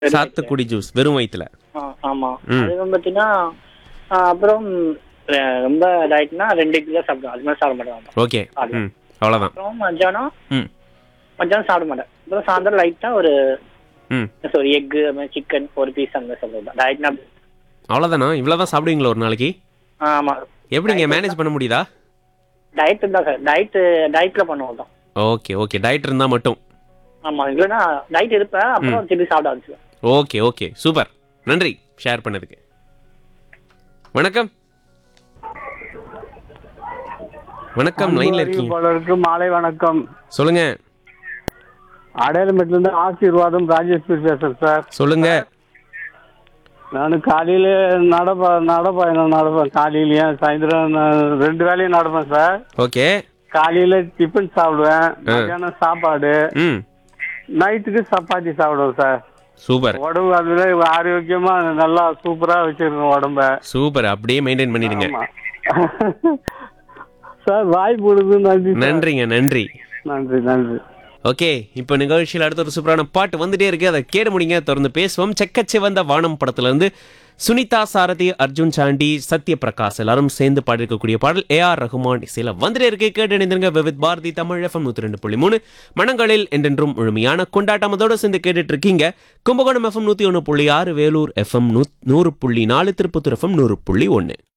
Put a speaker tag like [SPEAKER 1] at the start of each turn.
[SPEAKER 1] வெறும்
[SPEAKER 2] சாத்துக்குடி ஜூஸ் வெறும் வயிற்றுல
[SPEAKER 1] ஆ, ஆமா
[SPEAKER 2] ம்.
[SPEAKER 1] அதுவும் பார்த்தீங்கன்னா ஆ, அப்புறம் அஹ், ரொம்ப டயட்னா ரெண்டு கிலோ சாப்பிடுவேன் அது மாதிரி சாப்பிட மாட்டேன்
[SPEAKER 2] ஓகே ம் அவ்வளோதான்
[SPEAKER 1] அப்புறம் மத்தியானம்
[SPEAKER 2] ம்
[SPEAKER 1] மத்தியானம் சாப்பிட மாட்டேன் அப்புறம் சாயந்தரம் லைட்டாக ஒரு
[SPEAKER 2] ம்
[SPEAKER 1] சாரி எக்கு அது மாதிரி சிக்கன் ஒரு பீஸ் அந்த மாதிரி சாப்பிடுவேன் டயட்னா
[SPEAKER 2] அவ்வளோதானா இவ்வளோ தான் சாப்பிடுவீங்களா ஒரு நாளைக்கு
[SPEAKER 1] ஆமா
[SPEAKER 2] எப்படிங்க மேனேஜ் பண்ண முடியுதா
[SPEAKER 1] டயட் தான் சார் டயட் டயட்ல பண்ணுவோம் தான்
[SPEAKER 2] ஓகே ஓகே டயட் இருந்தால் மட்டும்
[SPEAKER 1] ஆமா இல்லைன்னா டயட் இருப்பேன் அப்புறம் திருப்பி சாப்பிட ஆரம்பிச்சுவேன்
[SPEAKER 2] ஓகே ஓகே சூப்பர் நன்றி ஷேர் பண்ணதுக்கு வணக்கம் வணக்கம் லைன்ல இருக்கீங்க
[SPEAKER 3] அறிவிப்பாளருக்கு மாலை வணக்கம்
[SPEAKER 2] சொல்லுங்க
[SPEAKER 3] அடையாளமேட்டுல இருந்து ஆசீர்வாதம் ராஜேஸ்வரி பேசுறேன் சார்
[SPEAKER 2] சொல்லுங்க
[SPEAKER 3] நான் காலையில நடப்ப நடப்பயணம் நடப்பேன் காலையிலயும் சாயந்தரம் நான் ரெண்டு வேலையும் நடப்பேன் சார்
[SPEAKER 2] ஓகே
[SPEAKER 3] காலையில டிஃபன் சாப்பிடுவேன் மத்தியானம் சாப்பாடு
[SPEAKER 2] ம்
[SPEAKER 3] நைட்டுக்கு சப்பாத்தி சாப்பிடுவேன் சார்
[SPEAKER 2] சூப்பர்
[SPEAKER 3] உடம்பு அதுல ஆரோக்கியமா நல்லா சூப்பரா வச்சிருக்கேன் உடம்ப
[SPEAKER 2] சூப்பர் அப்படியே மெயின்டைன் பண்ணிடுங்க
[SPEAKER 3] ஆமா. சார் வாய் போடுது நன்றி சார்.
[SPEAKER 2] நன்றிங்க நன்றி
[SPEAKER 3] நன்றி நன்றி
[SPEAKER 2] ஓகே இப்போ நிகழ்ச்சியில் அடுத்த ஒரு சூப்பரான பாட்டு வந்துட்டே இருக்கு அதை கேட முடியுங்க தொடர்ந்து பேசுவோம் செக்கச்சிவந்த வானம் படத்துல இருந்து சுனிதா சாரதி அர்ஜுன் சாண்டி சத்யபிரகாஷ் எல்லாரும் சேர்ந்து பாடிருக்கக்கூடிய பாடல் ஏ ஆர் ரகுமான் இசையில வந்துட்டே இருக்கு கேட்டு இணைந்திருங்க விவித் பாரதி தமிழ் எஃப்எம் நூத்தி ரெண்டு புள்ளி மூணு மனங்களில் என்றென்றும் முழுமையான கொண்டாட்டம் அதோட சேர்ந்து கேட்டுட்டு இருக்கீங்க கும்பகோணம் எஃப்எம் நூத்தி ஒன்று புள்ளி ஆறு வேலூர் எஃப்எம் நூறு புள்ளி நாலு திருப்பத்தூர் எஃப்எம் நூறு புள்ளி ஒன்று